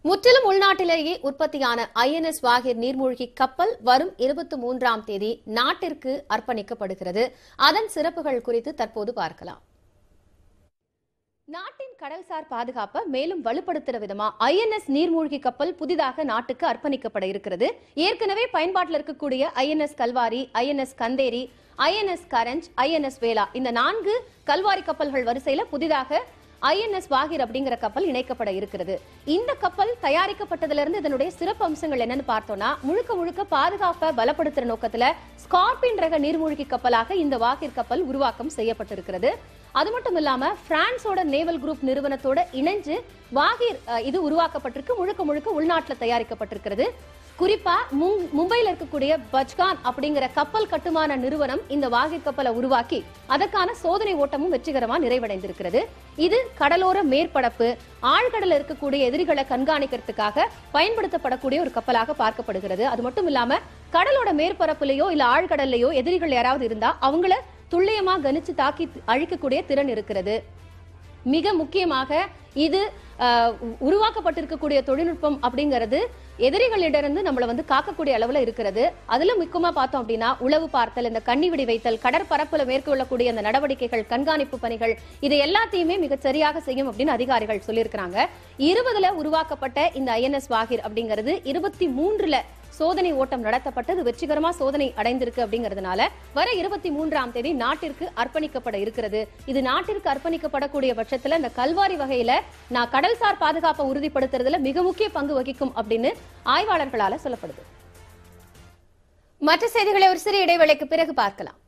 முற்றிலும் உள்நாட்டிலேயே உற்பத்தியான ஐஎன்எஸ் வாகிர் நீர்மூழ்கி கப்பல் வரும் இருபத்தி மூன்றாம் தேதி நாட்டிற்கு அர்ப்பணிக்கப்படுகிறது அதன் சிறப்புகள் குறித்து தற்போது பார்க்கலாம் நாட்டின் கடல்சார் பாதுகாப்பை மேலும் வலுப்படுத்துற விதமா ஐஎன்எஸ் நீர்மூழ்கி கப்பல் புதிதாக நாட்டுக்கு அர்ப்பணிக்கப்பட இருக்கிறது ஏற்கனவே பயன்பாட்டில் இருக்கக்கூடிய INS Kalvari INS Khanderi INS Karanj INS Vela இந்த நான்கு கல்வாரி கப்பல்கள் வரிசையில புதிதாக ஐஎன்எஸ் வாகிர் அப்படிங்கிற கப்பல் இணைக்கப்பட இருக்கிறது இந்த கப்பல் தயாரிக்கப்பட்டதிலிருந்து இதனுடைய சிறப்பு அம்சங்கள் என்னன்னு பார்த்தோம்னா முழுக்க முழுக்க பாதுகாப்பை பலப்படுத்துற நோக்கத்துல ஸ்கார்பின் ரக நீர்மூழ்கி கப்பலாக இந்த வாகிர் கப்பல் உருவாக்கம் செய்யப்பட்டிருக்கிறது அது மட்டும் இல்லாம பிரான்ஸோட நேவல் குரூப் நிறுவனத்தோட இணைஞ்சு வாகிர் அஹ், இது உருவாக்கப்பட்டிருக்கு முழுக்க முழுக்க உள்நாட்டில் தயாரிக்கப்பட்டிருக்கிறது குறிப்பா மும்- மும்பையில இருக்கக்கூடிய பஜ்கான் அப்படிங்கிற கப்பல் கட்டுமான நிறுவனம் இந்த வாகிர் கப்பலை உருவாக்கி அதற்கான சோதனை ஓட்டமும் வெற்றிகரமா நிறைவடைந்திருக்கிறது இது கடலோர மேற்பரப்பு ஆழ்கடல இருக்கக்கூடிய எதிரிகளை கண்காணிக்கிறதுக்காக பயன்படுத்தப்படக்கூடிய ஒரு கப்பலாக பார்க்கப்படுகிறது அது மட்டும் இல்லாம கடலோட மேற்பரப்புலயோ இல்ல ஆழ்கடல்லையோ எதிரிகள் யாராவது இருந்தா அவங்கள துல்லியமா கணிச்சு தாக்கி அழிக்கக்கூடிய திறன் இருக்கிறது மிக முக்கியமாக இது அஹ், உ- உருவாக்கப்பட்டிருக்கக்கூடிய தொழில்நுட்பம் அப்படிங்கிறது எதிரிகளிடமிருந்து நம்மளை வந்து காக்கக்கூடிய அளவுல இருக்கிறது அதுல முக்கியமா பார்த்தோம் அப்படின்னா உளவு பார்த்தல் இந்த கன்னிவிடி வைத்தல் கடற்பரப்புல மேற்கொள்ளக்கூடிய அந்த நடவடிக்கைகள் கண்காணிப்பு பணிகள் இது எல்லாத்தையுமே மிக சரியாக செய்யும் அப்படின்னு அதிகாரிகள் சொல்லியிருக்கிறாங்க இருபதுல உருவாக்கப்பட்ட இந்த ஐஎன்எஸ் வாகிர் அப்படிங்கிறது இருபத்தி மூன்றுல சோதனை ஓட்டம் நடத்தப்பட்டது வெற்றிகரமா சோதனை அடைந்திருக்கு அப்படிங்கிறதுனால வர இருபத்தி மூன்றாம் தேதி நாட்டிற்கு அர்ப்பணிக்கப்பட இருக்கிறது இது நாட்டிற்கு அர்ப்பணிக்கப்படக்கூடிய பட்சத்துல இந்த கல்வாரி வகையில நான் கடல்சார் பாதுகாப்பை உறுதிப்படுத்துறதுல மிக முக்கிய பங்கு வகிக்கும் அப்படின்னு ஆய்வாளர்களால சொல்லப்படுது மற்ற செய்திகளை ஒரு சிறிய இடைவேளைக்கு பிறகு பார்க்கலாம்